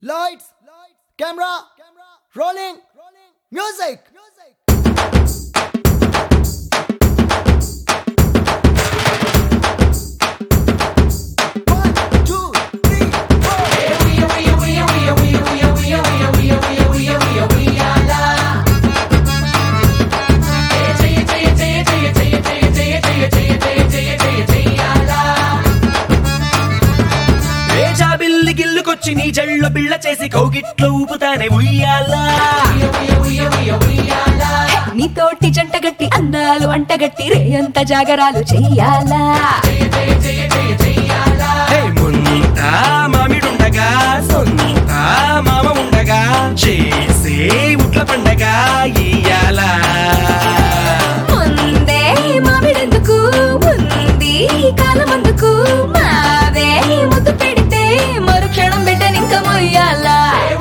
Lights, camera, rolling, music. One, two, three, four. రేజా బిల్లి గిల్లుకొచ్చి నీ జళ్ళు బిళ్ళ చేసి కౌగిట్లో ఊపుతానే ఉయ్యాలా నీతోటి జంటగట్టి అందాలు అంటగట్టి రేయంత జాగరాలు చెయ్యాలా హే, ముంత మామిడుండగా సొంత మామ ఉండగా చేసే ఉట్ల పండగ ఇయ్యాలా ముందే మామిడెందుకు ఉంది కాలమందుకు మావే ముద్దు పెడితే మరుక్షణం బిడ్డనింక మొయ్యాలా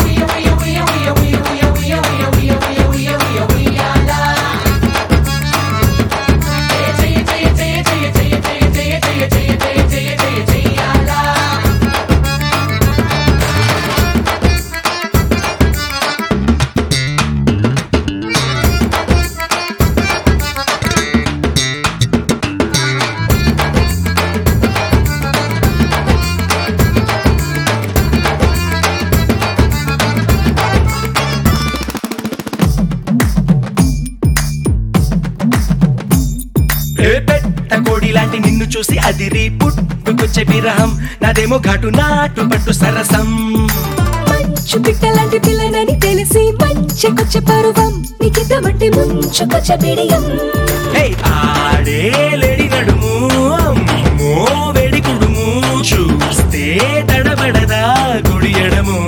ఏ పెట్ట కోడి లాంటి నిన్ను చూసి అదిరి పుట్టుకొచ్చే విరహం నాదేమో ఘాటు నాటు పట్టు సరసం మంచు పిట్టలాంటి పిల్లనని తెలిసి మంచెకొచ్చే పరువం నీకిద్దమంటే ముంచుకొచ్చే బిడియం హే, ఆడే లేడి నడుము అమ్మో వేడి కుడుము చూస్తే తడబడదా గుడి ఎడము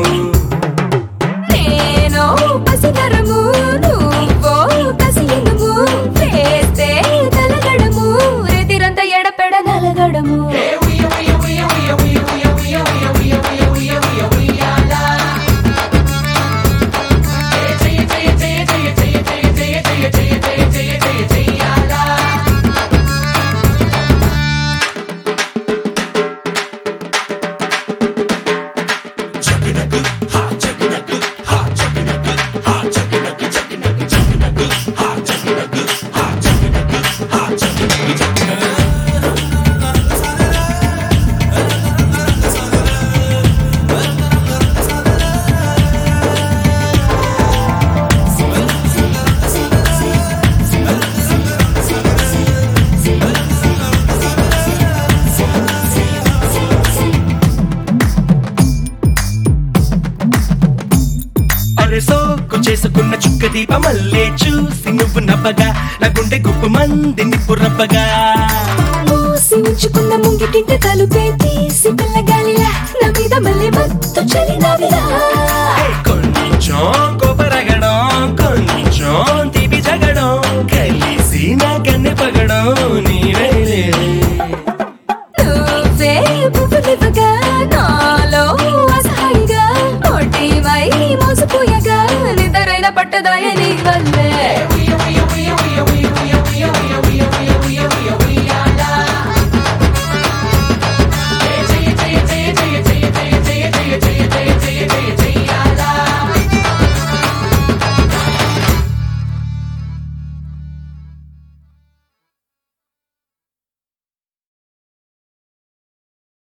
నేను పసితరము నువ్వో కసియనుము వేస్తే తలగడము రెదిరంత ఎడపెడ నలగడము అరే సోకు చేసుకున్న చుక్క దీప మల్లే చూసి నువ్వు నవ్వగా నా గుండె గుప్పు మంది నిప్పు రవ్వగా మూసి ఉంచుకున్న ముంగిటింట తలుపే తీసి పిల్లగాలిలా నా మీద మళ్ళీ మత్తు చలి నవిలా